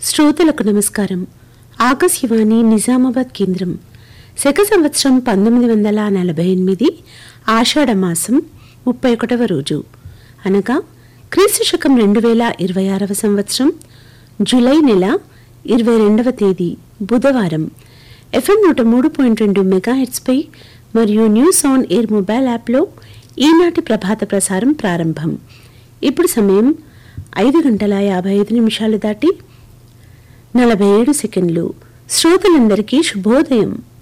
శ్రోతలకు నమస్కారం ఆకాశవాణి నిజామాబాద్ కేంద్రం శక సంవత్సరం పంతొమ్మిది వందల నలభై ఎనిమిది ఆషాఢ మాసం ముప్పై ఒకటవ రోజు అనగా క్రీస్తు శకం రెండు వేల ఇరవై ఆరవ సంవత్సరం జూలై నెల ఇరవై రెండవ తేదీ బుధవారం ఎఫ్ఎం నూట మూడు పాయింట్ రెండు మెగాహెట్స్పై మరియు న్యూస్ ఆన్ ఎయిర్ మొబైల్ యాప్లో ఈనాటి ప్రభాత ప్రసారం ప్రారంభం ఇప్పుడు సమయం ఐదు గంటల యాభై ఐదు నిమిషాలు దాటి నలభై ఏడు సెకండ్లు శ్రోతలందరికీ శుభోదయం